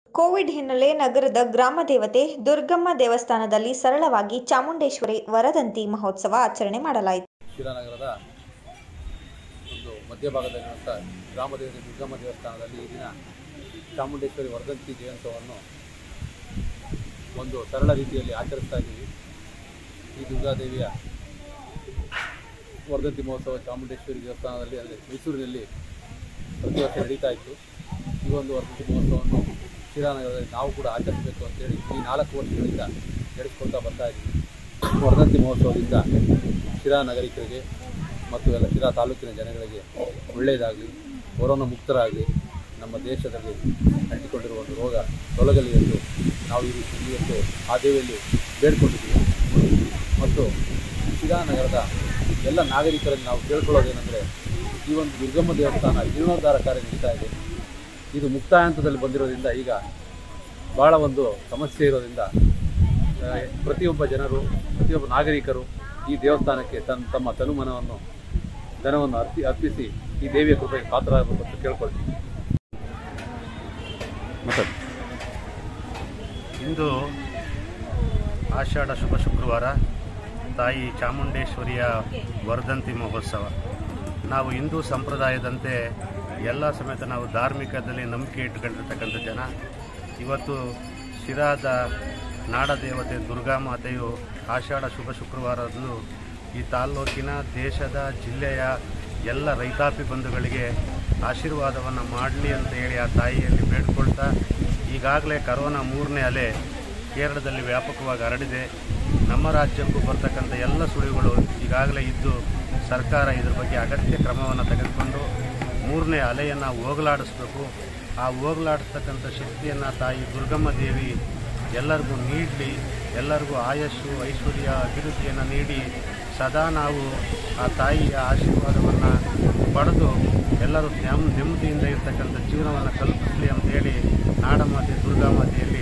Covid ಹಿನ್ನೆಲೆ ನಗರದ ಗ್ರಾಮ ದೇವತೆ ದುರ್ಗಮ್ಮ ದೇವಸ್ಥಾನದಲ್ಲಿ ಸರಳವಾಗಿ ಚಾಮುಂಡೇಶ್ವರಿ ವರದಂತಿ ಮಹೋತ್ಸವ ಆಚರಣೆ ಮಾಡಲಾಯಿತು ಶಿಲಾನಗರದ ಒಂದು ಮಧ್ಯಭಾಗದಲ್ಲಿರುವಂಥ ಗ್ರಾಮದೇವತೆ ದುರ್ಗಮ್ಮ ದೇವಸ್ಥಾನದಲ್ಲಿ ಈ ದಿನ ಚಾಮುಂಡೇಶ್ವರಿ ವರ್ಧಂತಿ ಜಯಂತವನ್ನು ಒಂದು ಸರಳ ರೀತಿಯಲ್ಲಿ ಆಚರಿಸ್ತಾ ಇದ್ದೀವಿ ಈ ದುರ್ಗಾದೇವಿಯ ವರ್ಧಂತಿ ಮಹೋತ್ಸವ ಚಾಮುಂಡೇಶ್ವರಿ ದೇವಸ್ಥಾನದಲ್ಲಿ ಅಂದರೆ ಮೈಸೂರಿನಲ್ಲಿ ಪ್ರತಿ ವರ್ಷ ನಡೀತಾ ಇತ್ತು ಈ ಒಂದು ವರ್ಧಂತಿ ಮಹೋತ್ಸವವನ್ನು ಶಿಲಾನಗರದಲ್ಲಿ ನಾವು ಕೂಡ ಆಚರಿಸಬೇಕು ಅಂತೇಳಿ ಈ ನಾಲ್ಕು ವರ್ಷಗಳಿಂದ ನಡೆಸ್ಕೊಳ್ತಾ ಬರ್ತಾ ಇದ್ದೀವಿ ಈ ವರ್ಧಂತಿ ಮಹೋತ್ಸವದಿಂದ ಶಿರಾ ನಾಗರಿಕರಿಗೆ ಮತ್ತು ಎಲ್ಲ ಶಿರಾ ತಾಲೂಕಿನ ಜನಗಳಿಗೆ ಒಳ್ಳೆಯದಾಗಲಿ ಕೊರೋನಾ ಮುಕ್ತರಾಗಲಿ ನಮ್ಮ ದೇಶದಲ್ಲಿ ಅಂಟಿಕೊಂಡಿರುವ ಒಂದು ರೋಗ ತೊಲಗಲಿ ಎಂದು ನಾವು ಈ ರೀತಿ ಇವತ್ತು ಆ ದೇವಿಯಲ್ಲಿ ಬೇಡ್ಕೊಂಡಿದ್ದೀವಿ ಮತ್ತು ಶಿರಾ ನಗರದ ಎಲ್ಲ ನಾಗರಿಕರಲ್ಲಿ ನಾವು ಕೇಳ್ಕೊಳ್ಳೋದೇನೆಂದರೆ ಈ ಒಂದು ದುರ್ಗಮ್ಮ ದೇವಸ್ಥಾನ ಜೀರ್ಣೋದ್ಧಾರ ಕಾರ್ಯ ನಡೀತಾ ಇದೆ ಇದು ಮುಕ್ತಾಯ ಹಂತದಲ್ಲಿ ಬಂದಿರೋದ್ರಿಂದ ಈಗ ಭಾಳ ಒಂದು ಸಮಸ್ಯೆ ಇರೋದ್ರಿಂದ ಆ, ಪ್ರತಿಯೊಬ್ಬ ಜನರು ಪ್ರತಿಯೊಬ್ಬ ನಾಗರಿಕರು ಈ ದೇವಸ್ಥಾನಕ್ಕೆ ತನ್ನ ತಮ್ಮ ತನುಮನವನ್ನು ಧನವನ್ನು ಅರ್ಪಿ ಅರ್ಪಿಸಿ ಈ ದೇವಿಯ ಕೃಪೆಗೆ ಪಾತ್ರರಾಗಬೇಕು ಅಂತ ಕೇಳ್ಕೊಳ್ತೀನಿ ಮಾತಾಡಿ ಇಂದು ಆಷಾಢ ಶುಭ ಶುಕ್ರವಾರ ತಾಯಿ ಚಾಮುಂಡೇಶ್ವರಿಯ ವರ್ಧಂತಿ ಮಹೋತ್ಸವ ನಾವು ಹಿಂದೂ ಸಂಪ್ರದಾಯದಂತೆ ಎಲ್ಲ ಸಮೇತ ನಾವು ಧಾರ್ಮಿಕದಲ್ಲಿ ನಂಬಿಕೆ ಇಟ್ಕೊಂಡಿರ್ತಕ್ಕಂಥ ಜನ ಇವತ್ತು ಶಿರಾದ ನಾಡದೇವತೆ ದುರ್ಗಾ ಮಾತೆಯು ಆಷಾಢ ಶುಭ ಶುಕ್ರವಾರದಂದು ಈ ತಾಲ್ಲೂಕಿನ ದೇಶದ ಜಿಲ್ಲೆಯ ಎಲ್ಲ ರೈತಾಪಿ ಬಂಧುಗಳಿಗೆ ಆಶೀರ್ವಾದವನ್ನು ಮಾಡಲಿ ಅಂತ ಹೇಳಿ ಆ ತಾಯಿಯಲ್ಲಿ ಬೇಡ್ಕೊಳ್ತಾ ಈಗಾಗಲೇ ಕರೋನಾ ಮೂರನೇ ಅಲೆ ಕೇರಳದಲ್ಲಿ ವ್ಯಾಪಕವಾಗಿ ಹರಡಿದೆ ನಮ್ಮ ರಾಜ್ಯಕ್ಕೂ ಬರ್ತಕ್ಕಂಥ ಎಲ್ಲ ಸುಳಿವುಗಳು ಈಗಾಗಲೇ ಇದ್ದು ಸರ್ಕಾರ ಇದ್ರ ಬಗ್ಗೆ ಅಗತ್ಯ ಕ್ರಮವನ್ನು ತೆಗೆದುಕೊಂಡು ಮೂರನೇ ಅಲೆಯನ್ನು ಹೋಗಲಾಡಿಸ್ಬೇಕು ಆ ಹೋಗಲಾಡಿಸ್ತಕ್ಕಂಥ ಶಕ್ತಿಯನ್ನು ತಾಯಿ ದುರ್ಗಮ್ಮ ದೇವಿ ಎಲ್ಲರಿಗೂ ನೀಡಲಿ ಎಲ್ಲರಿಗೂ ಆಯಸ್ಸು ಐಶ್ವರ್ಯ ಅಭಿವೃದ್ಧಿಯನ್ನು ನೀಡಿ ಸದಾ ನಾವು ಆ ತಾಯಿಯ ಆಶೀರ್ವಾದವನ್ನು ಪಡೆದು ಎಲ್ಲರೂ ನೆಮ್ ನೆಮ್ಮದಿಯಿಂದ ಇರ್ತಕ್ಕಂಥ ಜೀವನವನ್ನು ಕಲ್ಪಿಸಲಿ ಅಂತೇಳಿ ನಾಡಮಾತೆ ದುರ್ಗಾಮಾತೆಯಲ್ಲಿ